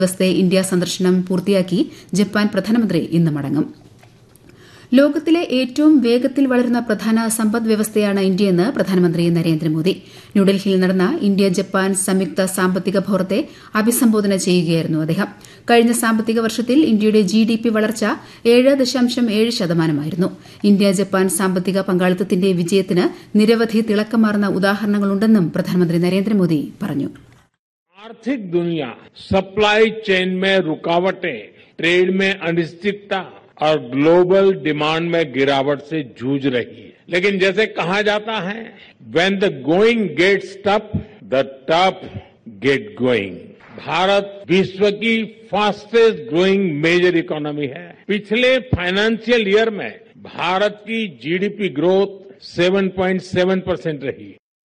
ദിവസത്തെ ഇന്ത്യ സന്ദർശനം പൂർത്തിയാക്കി ജപ്പാൻ പ്രധാനമന്ത്രി ഇന്ന് മടങ്ങും ലോകത്തിലെ ഏറ്റവും വേഗത്തിൽ വളരുന്ന പ്രധാന സമ്പദ് വ്യവസ്ഥയാണ് ഇന്ത്യയെന്ന് പ്രധാനമന്ത്രി നരേന്ദ്രമോദി ന്യൂഡൽഹിയിൽ നടന്ന ഇന്ത്യ ജപ്പാൻ സംയുക്ത സാമ്പത്തിക ഫോറത്തെ അഭിസംബോധന ചെയ്യുകയായിരുന്നു അദ്ദേഹം കഴിഞ്ഞ സാമ്പത്തിക വർഷത്തിൽ ഇന്ത്യയുടെ ജി ഡി പി വളർച്ച ഏഴ് ദശാംശം ഏഴ് ശതമാനമായിരുന്നു ഇന്ത്യ ജപ്പാൻ സാമ്പത്തിക പങ്കാളിത്തത്തിന്റെ വിജയത്തിന് നിരവധി തിളക്കമാർന്ന ഉദാഹരണങ്ങളുണ്ടെന്നും പ്രധാനമന്ത്രി നരേന്ദ്രമോദി പറഞ്ഞു आर्थिक दुनिया सप्लाई चेन में रुकावटें ट्रेड में अनिश्चितता और ग्लोबल डिमांड में गिरावट से जूझ रही है लेकिन जैसे कहा जाता है when the going gets tough the tough get going Bharat विश्व की फास्टेस्ट ग्रोइंग मेजर इकोनॉमी है पिछले फाइनेंशियल ईयर में भारत की जीडीपी ग्रोथ 7.7 परसेंट रही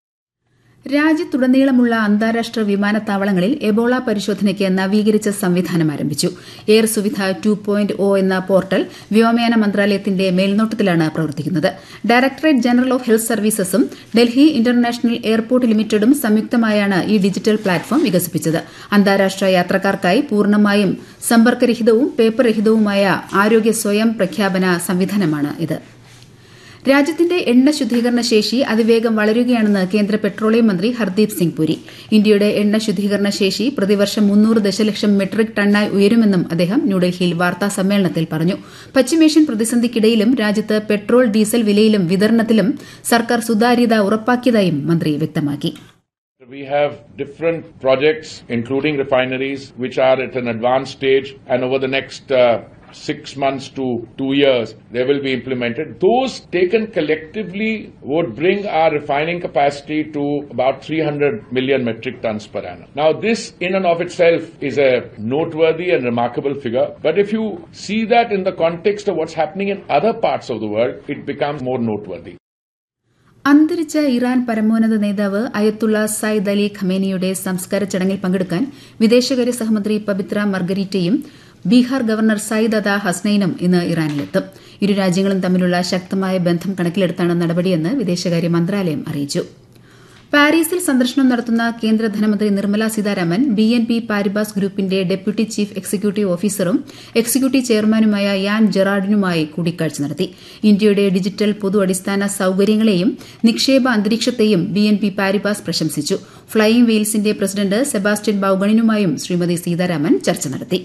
രാജ്യത്തുടനീളമുള്ള അന്താരാഷ്ട്ര വിമാനത്താവളങ്ങളിൽ എബോള പരിശോധനയ്ക്ക് നവീകരിച്ച സംവിധാനം ആരംഭിച്ചു air Suvidha two point O എന്ന പോർട്ടൽ വ്യോമയാന മന്ത്രാലയത്തിന്റെ മേൽനോട്ടത്തിലാണ് പ്രവർത്തിക്കുന്നത് ഡയറക്ടറേറ്റ് ജനറൽ ഓഫ് ഹെൽത്ത് സർവീസസും ഡൽഹി ഇന്റർനാഷണൽ എയർപോർട്ട് ലിമിറ്റഡും സംയുക്തമായാണ് ഈ ഡിജിറ്റൽ പ്ലാറ്റ്ഫോം വികസിപ്പിച്ചത് അന്താരാഷ്ട്ര യാത്രക്കാർക്കായി പൂർണ്ണമായും സമ്പർക്കരഹിതവും പേപ്പർ രഹിതവുമായ ആരോഗ്യ സ്വയം പ്രഖ്യാപന സംവിധാനമാണ് ഇത് രാജ്യത്തിന്റെ എണ്ണ ശുദ്ധീകരണ ശേഷി അതിവേഗം വളരുകയാണെന്ന് കേന്ദ്ര പെട്രോളിയം മന്ത്രി ഹർദീപ് സിംഗ് പുരി ഇന്ത്യയുടെ എണ്ണ ശുദ്ധീകരണ ശേഷി പ്രതിവർഷം മുന്നൂറ് ദശലക്ഷം മെട്രിക് ടണ്ണായി ഉയരുമെന്നും അദ്ദേഹം ന്യൂഡൽഹിയിൽ വാർത്താ സമ്മേളനത്തിൽ പറഞ്ഞു പശ്ചിമേഷ്യൻ പ്രതിസന്ധിക്കിടയിലും രാജ്യത്ത് പെട്രോൾ ഡീസൽ വിലയിലും വിതരണത്തിലും സർക്കാർ സുതാര്യത ഉറപ്പാക്കിയതായും മന്ത്രി വ്യക്തമാക്കി We have different projects, including refineries, which are at an advanced stage, and over the next uh, six months to two years, they will be implemented. Those taken collectively would bring our refining capacity to about 300 million metric tons per annum. Now, this in and of itself is a noteworthy and remarkable figure, but if you see that in the context of what's happening in other parts of the world, it becomes more noteworthy. അന്തരിച്ച Iran പരമോന്നത നേതാവ് അയത്തുള്ള സയ്യിദ് അലി ഖമേനിയുടെ സംസ്കാര ചടങ്ങിൽ പങ്കെടുക്കാൻ വിദേശകാര്യ സഹമന്ത്രി പബിത്ര മർഗരീറ്റയും Bihar governor Syed Ata ഹസ്നൈനും ഇന്ന് ഇറാനിലെത്തും ഇരു രാജ്യങ്ങളും തമ്മിലുള്ള ശക്തമായ ബന്ധം കണക്കിലെടുത്താണ് നടപടിയെന്ന് വിദേശകാര്യ മന്ത്രാലയം അറിയിച്ചു പാരീസിൽ സന്ദർശനം നടത്തുന്ന കേന്ദ്ര ധനമന്ത്രി Nirmala Sitharaman B N P Paribas ഗ്രൂപ്പിന്റെ ഡെപ്യൂട്ടി ചീഫ് എക്സിക്യൂട്ടീവ് ഓഫീസറും എക്സിക്യൂട്ടീവ് ചെയർമാനുമായ യാൻ ജെറാർഡിനുമായി കൂടിക്കാഴ്ച നടത്തി ഇന്ത്യയുടെ ഡിജിറ്റൽ പൊതു അടിസ്ഥാന സൌകര്യങ്ങളെയും നിക്ഷേപ അന്തരീക്ഷത്തെയും ബി എൻ പി പാരിബാസ് പ്രശംസിച്ചു ഫ്ളൈയിംഗ് വെയിൽസിന്റെ പ്രസിഡന്റ് സെബാസ്റ്റ്യൻ ബൌഗണിനുമായും ശ്രീമതി സീതാരാമൻ ചർച്ച നടത്തി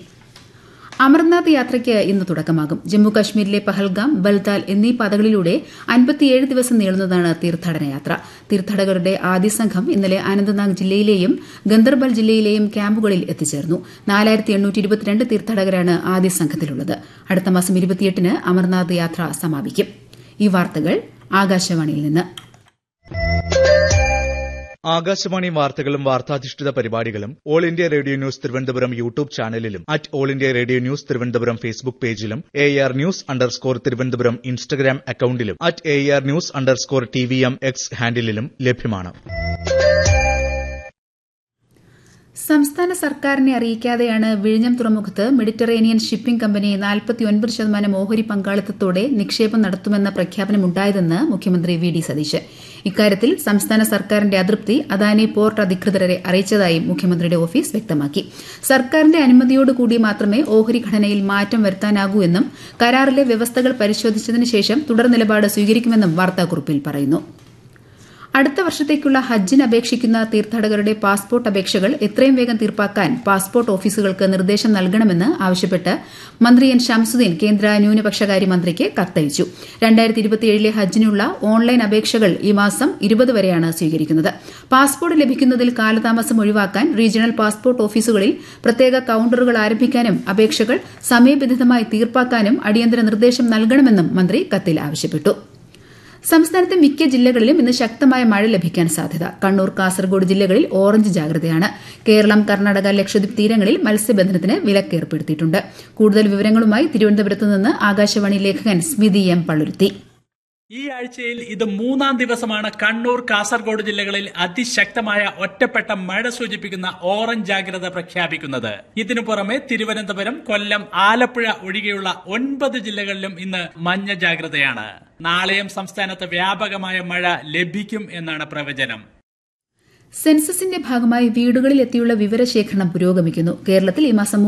അമർനാഥ് യാത്രയ്ക്ക് ഇന്ന് തുടക്കമാകും ജമ്മു കശ്മീരിലെ പഹൽഗാം ബൽതാൽ എന്നീ പാതകളിലൂടെ അൻപത്തിയേഴ് ദിവസം നീളുന്നതാണ് തീർത്ഥാടന യാത്ര തീർത്ഥാടകരുടെ ആദ്യ സംഘം ഇന്നലെ അനന്ത്നാഗ് ജില്ലയിലെയും ഗന്ദർബൽ ജില്ലയിലെയും ക്യാമ്പുകളിൽ എത്തിച്ചേർന്നു തീർത്ഥാടകരാണ് ആദ്യ സംഘത്തിലുള്ളത് അടുത്ത മാസം ഇരുപത്തിയെട്ടിന് അമർനാഥ് യാത്ര സമാപിക്കും ഈ വാർത്തകൾ ആകാശവാണിയിൽ നിന്ന് ആകാശവാണി വാർത്തകളും വാർത്താധിഷ്ഠിത പരിപാടികളും All India Radio news Thiruvananthapuram YouTube ചാനലിലും at All India Radio news Thiruvananthapuram Facebook പേജിലും A R news underscore Thiruvananthapuram Instagram അക്കൌണ്ടിലും at A R news underscore T V M X ഹാൻഡിലും ലഭ്യമാണ് സംസ്ഥാന സർക്കാരിനെ അറിയിക്കാതെയാണ് വിഴിഞ്ഞം തുറമുഖത്ത് മെഡിറ്ററേനിയൻ ഷിപ്പിംഗ് കമ്പനി നാൽപ്പത്തിയൊൻപത് ശതമാനം ഓഹരി പങ്കാളിത്തത്തോടെ നിക്ഷേപം നടത്തുമെന്ന പ്രഖ്യാപനമുണ്ടായതെന്ന് മുഖ്യമന്ത്രി വി ഡി സതീശൻ ഇക്കാര്യത്തിൽ സംസ്ഥാന സർക്കാരിന്റെ അതൃപ്തി അദാനി പോർട്ട് അധികൃതരെ അറിയിച്ചതായും മുഖ്യമന്ത്രിയുടെ ഓഫീസ് വ്യക്തമാക്കി സർക്കാരിന്റെ അനുമതിയോടുകൂടി മാത്രമേ ഓഹരി ഘടനയിൽ മാറ്റം വരുത്താനാകൂ എന്നും കരാറിലെ വ്യവസ്ഥകൾ പരിശോധിച്ചതിന് ശേഷം തുടർ നിലപാട് സ്വീകരിക്കുമെന്നും വാർത്താക്കുറിപ്പിൽ പറയുന്നു അടുത്ത വർഷത്തേക്കുള്ള ഹജ്ജിന് അപേക്ഷിക്കുന്ന തീർത്ഥാടകരുടെ പാസ്പോർട്ട് അപേക്ഷകൾ എത്രയും വേഗം തീർപ്പാക്കാൻ പാസ്പോർട്ട് ഓഫീസുകൾക്ക് നിർദ്ദേശം നൽകണമെന്ന് ആവശ്യപ്പെട്ട് മന്ത്രി എൻ ഷംസുദ്ദീൻ കേന്ദ്ര ന്യൂനപക്ഷകാര്യ മന്ത്രിക്ക് കത്തയച്ചു ലെ ഹജ്ജിനുള്ള ഓൺലൈൻ അപേക്ഷകൾ ഈ മാസം ഇരുപത് വരെയാണ് സ്വീകരിക്കുന്നത് പാസ്പോർട്ട് ലഭിക്കുന്നതിൽ കാലതാമസം ഒഴിവാക്കാൻ റീജിയണൽ പാസ്പോർട്ട് ഓഫീസുകളിൽ പ്രത്യേക കൌണ്ടറുകൾ ആരംഭിക്കാനും അപേക്ഷകൾ സമയബന്ധിതമായി തീർപ്പാക്കാനും അടിയന്തര നിർദ്ദേശം നൽകണമെന്നും മന്ത്രി കത്തിൽ ആവശ്യപ്പെട്ടു സംസ്ഥാനത്തെ മിക്ക ജില്ലകളിലും ഇന്ന് ശക്തമായ മഴ ലഭിക്കാൻ സാധ്യത കണ്ണൂർ കാസർഗോഡ് ജില്ലകളിൽ ഓറഞ്ച് ജാഗ്രതയാണ് കേരളം കർണാടക ലക്ഷദ്വീപ് തീരങ്ങളിൽ മത്സ്യബന്ധനത്തിന് വിലക്ക് ഏർപ്പെടുത്തിയിട്ടുണ്ട് കൂടുതൽ വിവരങ്ങളുമായി തിരുവനന്തപുരത്ത് നിന്ന് ആകാശവാണി ലേഖകൻ സ്മിതി എം പള്ളുരുത്തി ഈ ആഴ്ചയിൽ ഇത് മൂന്നാം ദിവസമാണ് കണ്ണൂർ കാസർഗോഡ് ജില്ലകളിൽ അതിശക്തമായ ഒറ്റപ്പെട്ട മഴ സൂചിപ്പിക്കുന്ന ഓറഞ്ച് ജാഗ്രത പ്രഖ്യാപിക്കുന്നത് ഇതിനു പുറമെ തിരുവനന്തപുരം കൊല്ലം ആലപ്പുഴ ഒഴികെയുള്ള ഒൻപത് ജില്ലകളിലും ഇന്ന് മഞ്ഞ ജാഗ്രതയാണ് നാളെയും സംസ്ഥാനത്ത് വ്യാപകമായ മഴ ലഭിക്കും എന്നാണ് പ്രവചനം സെൻസസിന്റെ ഭാഗമായി വീടുകളിൽ എത്തിയുള്ള വിവരശേഖരണം പുരോഗമിക്കുന്നു കേരളത്തിൽ ഈ മാസം